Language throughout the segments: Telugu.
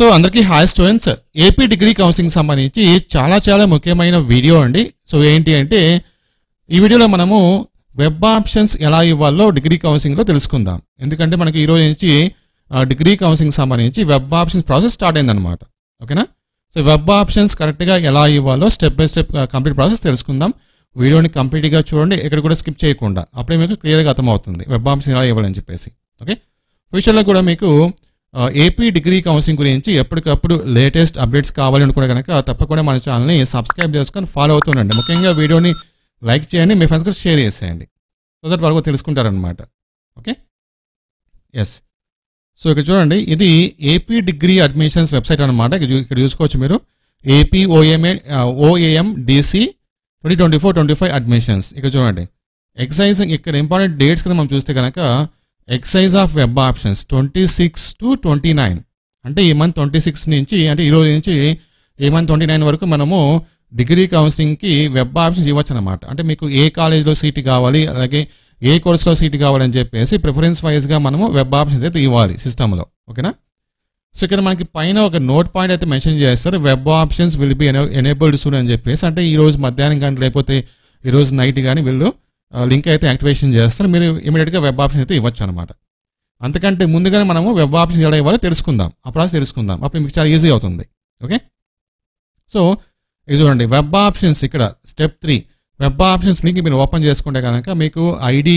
సో అందరికీ hi students AP degree counselling సంబంధించి చాలా చాలా ముఖ్యమైన వీడియో అండి సో ఏంటి అంటే ఈ వీడియోలో మనము వెబ్ ఆప్షన్స్ ఎలా ఇవ్వాలో డిగ్రీ కౌన్సిలింగ్లో తెలుసుకుందాం ఎందుకంటే మనకి ఈ రోజు నుంచి ఆ, డిగ్రీ కౌన్సిలింగ్ సంబంధించి వెబ్ ఆప్షన్స్ ప్రాసెస్ స్టార్ట్ అయిందనమాట ఓకేనా సో వెబ్ ఆప్షన్స్ కరెక్ట్గా ఎలా ఇవ్వాలో step by step complete process తెలుసుకుందాం వీడియోని కంప్లీట్గా చూడండి ఎక్కడ కూడా స్కిప్ చేయకుండా అప్పుడే మీకు క్లియర్గా అర్థమవుతుంది వెబ్ ఆప్షన్ ఎలా ఇవ్వాలని చెప్పేసి ఓకే ఫ్యూచర్లో కూడా మీకు ఆ, ఏపీ డిగ్రీ కౌన్సిలింగ్ గురించి ఎప్పటికప్పుడు లేటెస్ట్ అప్డేట్స్ కావాలి అనుకుంటే కనుక తప్పకుండా మన ఛానల్ని సబ్స్క్రైబ్ చేసుకొని ఫాలో అవుతుండండి ముఖ్యంగా వీడియోని లైక్ చేయండి మీ ఫ్రెండ్స్ కూడా షేర్ చేసేయండి సో దట్ వాళ్ళు కూడా తెలుసుకుంటారనమాట ఓకే ఎస్ సో ఇక్కడ చూడండి ఇది ఏపీ డిగ్రీ అడ్మిషన్స్ వెబ్సైట్ అనమాట ఇక్కడ చూ- ఇక్కడ చూసుకోవచ్చు మీరు AP OMA OAM DC twenty twenty four twenty five admissions ఇక్కడ చూడండి ఎక్సైజ్ ఇక్కడ ఇంపార్టెంట్ డేట్స్ కింద మనం చూస్తే కనుక exercise of web options twenty six to twenty nine అంటే ఈ మంత్ ట్వంటీ సిక్స్ నుంచి అంటే ఈ రోజు నుంచి ఈ మంత్ ట్వంటీ నైన్ వరకు మనము డిగ్రీ కౌన్సిలింగ్కి వెబ్ ఆప్షన్స్ ఇవ్వచ్చు అనమాట అంటే మీకు ఏ కాలేజ్లో సీట్ కావాలి అలాగే ఏ కోర్సులో సీట్ కావాలని చెప్పేసి ప్రిఫరెన్స్ వైజ్గా మనము వెబ్ ఆప్షన్స్ అయితే ఇవ్వాలి సిస్టంలో ఓకేనా సో ఇక్కడ మనకి పైన ఒక నోట్ పాయింట్ అయితే మెన్షన్ చేస్తారు web options will be enabled soon అని చెప్పేసి అంటే ఈ రోజు మధ్యాహ్నం కానీ లేకపోతే ఈ రోజు నైట్ కానీ వీళ్ళు లింక్ అయితే యాక్టివేషన్ చేస్తారు మీరు ఇమీడియట్గా వెబ్ ఆప్షన్ అయితే ఇవ్వచ్చు అనమాట అంతకంటే ముందుగానే మనము వెబ్ ఆప్షన్ ఎలా ఇవ్వాలో తెలుసుకుందాం ఆ ప్రాసెస్ తెలుసుకుందాం అప్పుడు మీకు చాలా ఈజీ అవుతుంది ఓకే సో ఇది చూడండి వెబ్ ఆప్షన్స్ ఇక్కడ step three web options link మీరు ఓపెన్ చేసుకుంటే కనుక మీకు ఐడి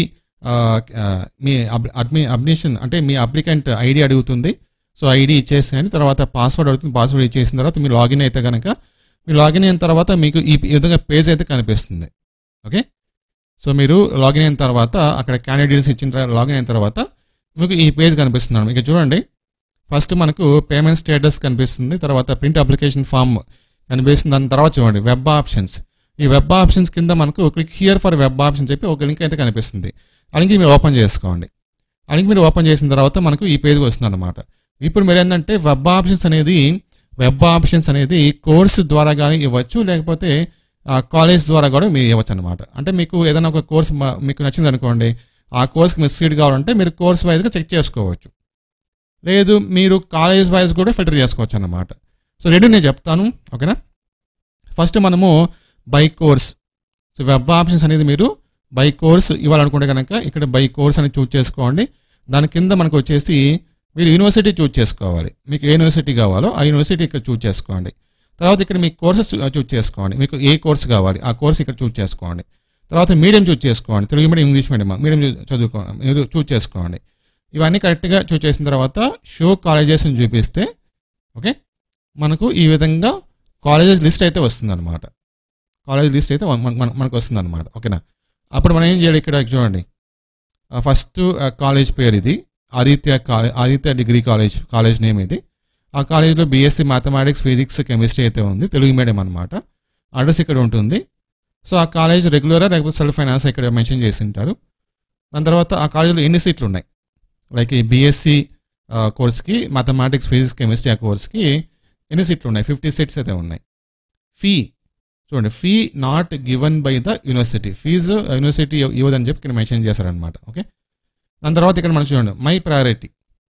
మీ అడ్మి అడ్మిషన్ అంటే మీ అప్లికెంట్ ఐడి అడుగుతుంది సో ఐడి ఇచ్చేసేయండి తర్వాత పాస్వర్డ్ అడుగుతుంది పాస్వర్డ్ ఇచ్చేసిన తర్వాత మీరు లాగిన్ అయితే కనుక మీరు లాగిన్ అయిన తర్వాత మీకు ఈ ఈ విధంగా పేజ్ అయితే కనిపిస్తుంది ఓకే సో మీరు లాగిన్ అయిన తర్వాత అక్కడ క్యాండిడేట్స్ ఇచ్చిన తర్వాత లాగిన్ అయిన తర్వాత మీకు ఈ పేజ్ కనిపిస్తుంది ఇక చూడండి ఫస్ట్ మనకు పేమెంట్ స్టేటస్ కనిపిస్తుంది తర్వాత ప్రింట్ అప్లికేషన్ ఫామ్ కనిపిస్తుంది దాని తర్వాత చూడండి వెబ్ ఆప్షన్స్ ఈ వెబ్ ఆప్షన్స్ కింద మనకు click here for web option చెప్పి ఒక లింక్ అయితే కనిపిస్తుంది ఆ లింక్ మీరు ఓపెన్ చేసుకోండి ఆ లింక్ మీరు ఓపెన్ చేసిన తర్వాత మనకు ఈ పేజ్ వస్తుంది అనమాట ఇప్పుడు మీరు ఏంటంటే వెబ్ ఆప్షన్స్ అనేది వెబ్ ఆప్షన్స్ అనేది కోర్స్ ద్వారా కానీ ఇవ్వచ్చు లేకపోతే కాలేజ్ ద్వారా కూడా మీరు ఇవ్వచ్చు అనమాట అంటే మీకు ఏదైనా ఒక కోర్స్ మీకు నచ్చింది అనుకోండి ఆ కోర్స్కి మీరు సీట్ కావాలంటే మీరు కోర్స్ వైజ్గా చెక్ చేసుకోవచ్చు లేదు మీరు కాలేజ్ వైజ్ కూడా ఫిల్టర్ చేసుకోవచ్చు అన్నమాట సో రెండు నేను చెప్తాను ఓకేనా ఫస్ట్ మనము by course so web options అనేది మీరు బై కోర్స్ ఇవ్వాలనుకుంటే కనుక ఇక్కడ బై కోర్స్ అని చూజ్ చేసుకోండి దాని కింద మనకు వచ్చేసి మీరు యూనివర్సిటీ చూజ్ చేసుకోవాలి మీకు ఏ యూనివర్సిటీ కావాలో ఆ యూనివర్సిటీ ఇక్కడ చూజ్ చేసుకోండి తర్వాత ఇక్కడ మీ కోర్సెస్ చూజ్ చేసుకోండి మీకు ఏ కోర్స్ కావాలి ఆ కోర్స్ ఇక్కడ చూజ్ చేసుకోండి తర్వాత మీడియం చూజ్ చేసుకోండి Telugu medium English medium medium చదువుకో మీరు చూజ్ చేసుకోండి ఇవన్నీ కరెక్ట్గా చూజ్ చేసిన తర్వాత షో కాలేజెస్ని చూపిస్తే ఓకే మనకు ఈ విధంగా కాలేజెస్ లిస్ట్ అయితే వస్తుందన్నమాట కాలేజ్ లిస్ట్ అయితే మన- మన- మనకు వస్తుందన్నమాట ఓకేనా అప్పుడు మనం ఏం చేయాలి ఇక్కడ చూడండి ఫస్ట్ కాలేజ్ పేరు ఇది Aditya college Aditya degree college college name ఇది ఆ కాలేజ్లో బీఎస్సీ మ్యాథమెటిక్స్ ఫిజిక్స్ కెమిస్ట్రీ అయితే ఉంది తెలుగు మీడియం అనమాట అడ్రస్ ఇక్కడ ఉంటుంది సో ఆ కాలేజ్ రెగ్యులరా లేకపోతే సెల్ఫ్ ఫైనాన్స్ ఇక్కడ మెన్షన్ చేసి ఉంటారు దాని తర్వాత ఆ కాలేజీలో ఎన్ని సీట్లు ఉన్నాయి లైక్ ఈ బీఎస్సీ కోర్స్కి మ్యాథమెటిక్స్ ఫిజిక్స్ కెమిస్ట్రీ ఆ కోర్స్కి ఎన్ని సీట్లు ఉన్నాయి ఫిఫ్టీ సీట్స్ అయితే ఉన్నాయి ఫీ చూడండి fee not given by the university fees university ఇవ్వదని చెప్పి ఇక్కడ మెన్షన్ చేశారనమాట ఓకే దాని తర్వాత ఇక్కడ మనం చూడండి మై ప్రయారిటీ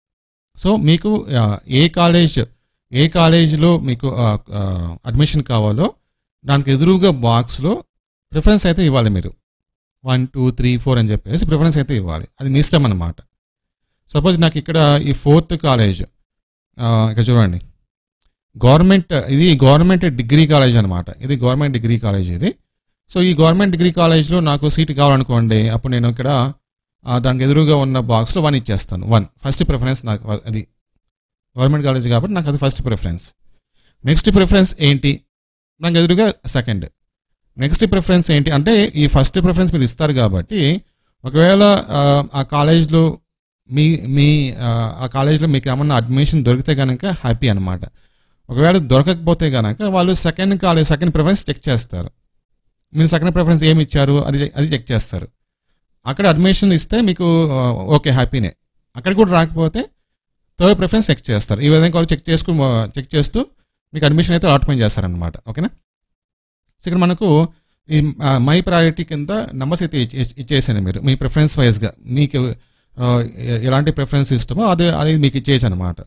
సో మీకు ఆ, ఏ కాలేజ్ ఏ కాలేజ్లో మీకు అడ్మిషన్ కావాలో దానికి ఎదురుగా బాక్స్లో ప్రిఫరెన్స్ అయితే ఇవ్వాలి మీరు వన్ టూ త్రీ ఫోర్ అని చెప్పేసి ప్రిఫరెన్స్ అయితే ఇవ్వాలి అది మీ ఇష్టం అనమాట సపోజ్ నాకు ఇక్కడ ఈ ఫోర్త్ కాలేజ్ ఇక్కడ చూడండి గవర్నమెంట్ ఇది గవర్నమెంట్ డిగ్రీ కాలేజ్ అనమాట ఇది గవర్నమెంట్ డిగ్రీ కాలేజ్ ఇది సో ఈ గవర్నమెంట్ డిగ్రీ కాలేజ్లో నాకు సీట్ కావాలనుకోండి అప్పుడు నేను ఇక్కడ ఆ, దానికి ఎదురుగా ఉన్న బాక్స్లో వన్ ఇచ్చేస్తాను వన్ ఫస్ట్ ప్రిఫరెన్స్ నాకు అది గవర్నమెంట్ కాలేజ్ కాబట్టి నాకు అది ఫస్ట్ ప్రిఫరెన్స్ నెక్స్ట్ ప్రిఫరెన్స్ ఏంటి నాకు ఎదురుగా సెకండ్ నెక్స్ట్ ప్రిఫరెన్స్ ఏంటి అంటే ఈ ఫస్ట్ ప్రిఫరెన్స్ మీరు ఇస్తారు కాబట్టి ఒకవేళ ఆ, ఆ కాలేజ్లో మీ మీ ఆ, ఆ కాలేజ్లో మీకు ఏమన్నా అడ్మిషన్ దొరికితే కనుక హ్యాపీ అనమాట ఒకవేళ దొరకకపోతే కనుక వాళ్ళు second college second preference check చేస్తారు మీరు సెకండ్ ప్రిఫరెన్స్ ఏమి ఇచ్చారు అది అది చెక్ చేస్తారు అక్కడ అడ్మిషన్ ఇస్తే మీకు ఆ, ఓకే హ్యాపీనే అక్కడ కూడా రాకపోతే థర్డ్ ప్రిఫరెన్స్ చెక్ చేస్తారు ఈ విధంగా వాళ్ళు చెక్ చేసుకు చెక్ చేస్తూ మీకు అడ్మిషన్ అయితే అలాట్మెంట్ చేస్తారనమాట ఓకేనా సో ఇక్కడ మనకు ఈ మై ప్రయారిటీ కింద నెంబర్స్ అయితే ఇచ్చే- ఇచ్చేసాను మీరు మీ ప్రిఫరెన్స్ వైజ్గా మీకు ఆ, ఎ- ఎలాంటి ప్రిఫరెన్స్ ఇష్టమో అది అది మీకు ఇచ్చేయచ్చు అనమాట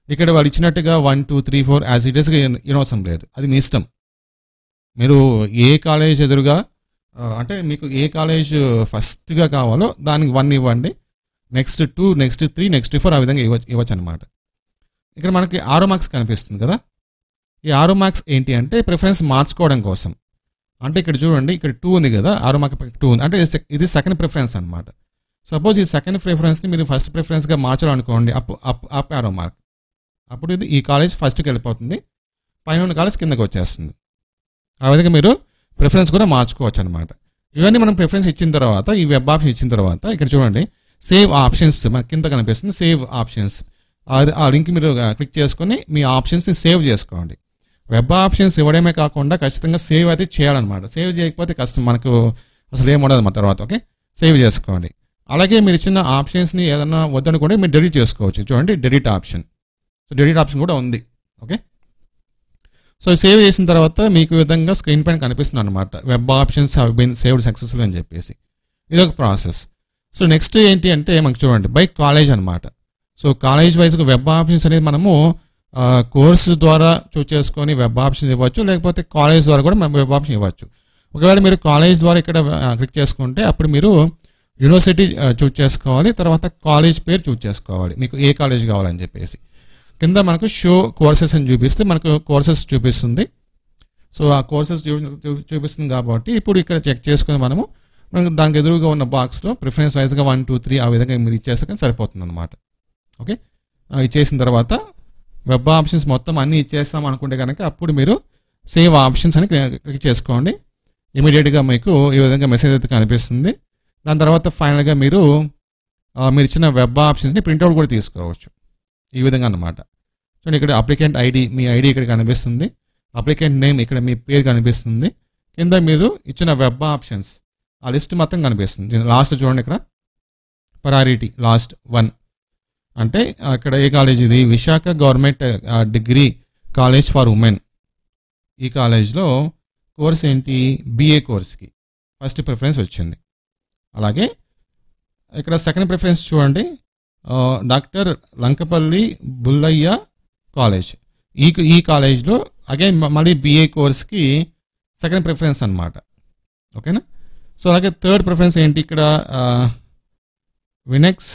ఇక్కడ వాళ్ళు ఇచ్చినట్టుగా one two three four as it ఈస్గా ఇనవసరం లేదు అది మీ ఇష్టం మీరు ఏ కాలేజ్ ఎదురుగా ఆ, అంటే మీకు ఏ కాలేజ్ ఫస్ట్గా కావాలో దానికి వన్ ఇవ్వండి next two next three next four ఆ విధంగా ఇవ్వచ్చు ఇవ్వచ్చు అనమాట ఇక్కడ మనకి ఆరో మార్క్స్ కనిపిస్తుంది కదా ఈ ఆరో మార్క్స్ ఏంటి అంటే ప్రిఫరెన్స్ మార్చుకోవడం కోసం అంటే ఇక్కడ చూడండి ఇక్కడ టూ ఉంది కదా ఆరో మార్క్ టూ ఉంది అంటే ఇది సెక్- ఇది సెకండ్ ప్రిఫరెన్స్ అనమాట సపోజ్ ఈ సెకండ్ ప్రిఫరెన్స్ని మీరు ఫస్ట్ ప్రిఫరెన్స్గా మార్చాలనుకోండి up up up arrow mark అప్పుడు ఇది ఈ కాలేజ్ ఫస్ట్కి వెళ్ళిపోతుంది పైన ఉన్న కాలేజ్ కిందకి వచ్చేస్తుంది ఆ విధంగా మీరు ప్రిఫరెన్స్ కూడా మార్చుకోవచ్చు అనమాట ఇవన్నీ మనం ప్రిఫరెన్స్ ఇచ్చిన తర్వాత ఈ వెబ్ ఆప్షన్ ఇచ్చిన తర్వాత ఇక్కడ చూడండి సేవ్ ఆప్షన్స్ మన కింద కనిపిస్తుంది సేవ్ ఆప్షన్స్ అది ఆ లింక్ మీరు క్లిక్ చేసుకొని మీ ఆప్షన్స్ని సేవ్ చేసుకోండి వెబ్ ఆప్షన్స్ ఇవ్వడమే కాకుండా ఖచ్చితంగా సేవ్ అయితే చేయాలన్నమాట సేవ్ చేయకపోతే కష్టం మనకు అసలు ఏం ఉండదు మన తర్వాత ఓకే సేవ్ చేసుకోండి అలాగే మీరు ఇచ్చిన ఆప్షన్స్ని ఏదైనా వద్దనుకుంటే మీరు డెలీట్ చేసుకోవచ్చు చూడండి delete option so delete option కూడా ఉంది ఓకే సో సేవ్ చేసిన తర్వాత మీకు ఈ విధంగా స్క్రీన్ పైన కనిపిస్తుంది అనమాట web options have been saved successful అని చెప్పేసి ఇది ఒక ప్రాసెస్ సో నెక్స్ట్ ఏంటి అంటే మనకు చూడండి బై కాలేజ్ అనమాట సో కాలేజ్ వైజ్గా వెబ్ ఆప్షన్స్ అనేది మనము కోర్సు ద్వారా చూస్ చేసుకొని వెబ్ ఆప్షన్ ఇవ్వచ్చు లేకపోతే కాలేజ్ ద్వారా కూడా మనం వెబ్ ఆప్షన్ ఇవ్వచ్చు ఒకవేళ మీరు కాలేజ్ ద్వారా ఇక్కడ క్లిక్ చేసుకుంటే అప్పుడు మీరు యూనివర్సిటీ చూస్ చేసుకోవాలి తర్వాత కాలేజ్ పేరు చూస్ చేసుకోవాలి మీకు ఏ కాలేజ్ కావాలని చెప్పేసి కింద మనకు షో కోర్సెస్ అని చూపిస్తే మనకు కోర్సెస్ చూపిస్తుంది సో ఆ కోర్సెస్ చూపిస్తుంది కాబట్టి ఇప్పుడు ఇక్కడ చెక్ చేసుకుని మనము మనకు దానికి ఎదురుగా ఉన్న బాక్స్లో ప్రిఫరెన్స్ వైజ్గా వన్ టూ త్రీ ఆ విధంగా మీరు ఇచ్చేస్తే కానీ సరిపోతుంది అనమాట ఓకే ఆ, ఇచ్చేసిన తర్వాత వెబ్ ఆప్షన్స్ మొత్తం అన్నీ ఇచ్చేస్తాం అనుకుంటే కనుక అప్పుడు మీరు సేవ్ ఆప్షన్స్ అని క్లిక్ చేసుకోండి ఇమీడియట్గా మీకు ఈ విధంగా మెసేజ్ అయితే కనిపిస్తుంది దాని తర్వాత ఫైనల్గా మీరు ఆ, మీరు ఇచ్చిన వెబ్ ఆప్షన్స్ని ప్రింట్అవుట్ కూడా తీసుకోవచ్చు ఈ విధంగా అన్నమాట చూడండి ఇక్కడ అప్లికెంట్ ఐడి మీ ఐడి ఇక్కడ కనిపిస్తుంది అప్లికెంట్ నేమ్ ఇక్కడ మీ పేరు కనిపిస్తుంది కింద మీరు ఇచ్చిన వెబ్ ఆప్షన్స్ ఆ లిస్ట్ మొత్తం కనిపిస్తుంది లాస్ట్ చూడండి ఇక్కడ పరారిటీ లాస్ట్ వన్ అంటే అక్కడ ఏ కాలేజ్ ఇది Visakha government degree college for women ఈ కాలేజ్లో కోర్స్ ఏంటి బిఏ కోర్స్కి ఫస్ట్ ప్రిఫరెన్స్ వచ్చింది అలాగే ఇక్కడ సెకండ్ ప్రిఫరెన్స్ చూడండి ఆ, డాక్టర్ లంకపల్లి బుల్లయ్య కాలేజ్ ఈ ఈ కాలేజ్లో అగైన్ మళ్ళీ బిఏ కోర్స్కి సెకండ్ ప్రిఫరెన్స్ అన్నమాట ఓకేనా సో అలాగే థర్డ్ ప్రిఫరెన్స్ ఏంటి ఇక్కడ ఆ, వినెక్స్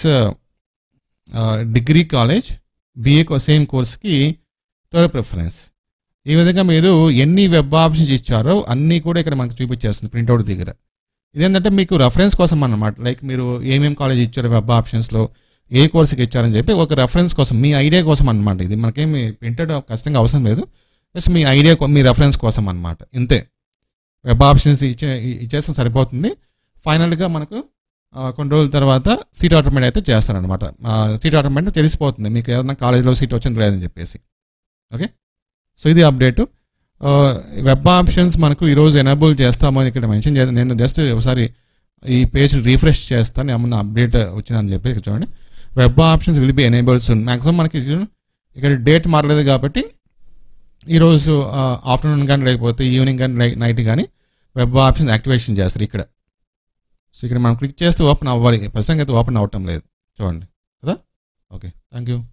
ఆ, డిగ్రీ కాలేజ్ బిఏ సేమ్ కోర్స్కి థర్డ్ ప్రిఫరెన్స్ ఈ విధంగా మీరు ఎన్ని వెబ్ ఆప్షన్స్ ఇచ్చారో అన్నీ కూడా ఇక్కడ మనకు చూపించేస్తుంది ప్రింట్అవుట్ దగ్గర ఇదేంటంటే మీకు రెఫరెన్స్ కోసం అన్నమాట లైక్ మీరు ఏమేమి కాలేజ్ ఇచ్చారు వెబ్ ఆప్షన్స్లో ఏ కోర్సుకి ఇచ్చారని చెప్పి ఒక రెఫరెన్స్ కోసం మీ ఐడియా కోసం అన్నమాట ఇది మనకేమి ప్రింటెడ్ ఖచ్చితంగా అవసరం లేదు జస్ట్ మీ ఐడియా మీ రెఫరెన్స్ కోసం అన్నమాట ఇంతే వెబ్ ఆప్షన్స్ ఇచ్చే ఇచ్చేస్తే సరిపోతుంది ఫైనల్గా మనకు ఆ, కొన్ని రోజుల తర్వాత సీట్ ఆటోమేట్ అయితే చేస్తారనమాట సీట్ ఆటోమేట్ తెలిసిపోతుంది మీకు ఏదైనా కాలేజ్లో సీట్ వచ్చింది లేదని చెప్పేసి ఓకే సో ఇది అప్డేట్ వెబ్ ఆప్షన్స్ మనకు ఈరోజు ఎనేబుల్ చేస్తామని ఇక్కడ మెన్షన్ చేయాలి నేను జస్ట్ ఒకసారి ఈ పేజ్ రీఫ్రెష్ చేస్తాను ఏమన్నా అప్డేట్ వచ్చిందని చెప్పి ఇక్కడ చూడండి web options will be enables maximum మనకి ఇది- ఇక్కడ డేట్ మారలేదు కాబట్టి ఈరోజు ఆఫ్టర్నూన్ కానీ లేకపోతే ఈవినింగ్ కానీ నైట్ కానీ వెబ్ ఆప్షన్స్ యాక్టివేషన్ చేస్తారు ఇక్కడ సో ఇక్కడ మనం క్లిక్ చేస్తే ఓపెన్ అవ్వాలి ప్రస్తుతం అయితే ఓపెన్ అవ్వటం లేదు చూడండి కదా ఓకే థ్యాంక్ యూ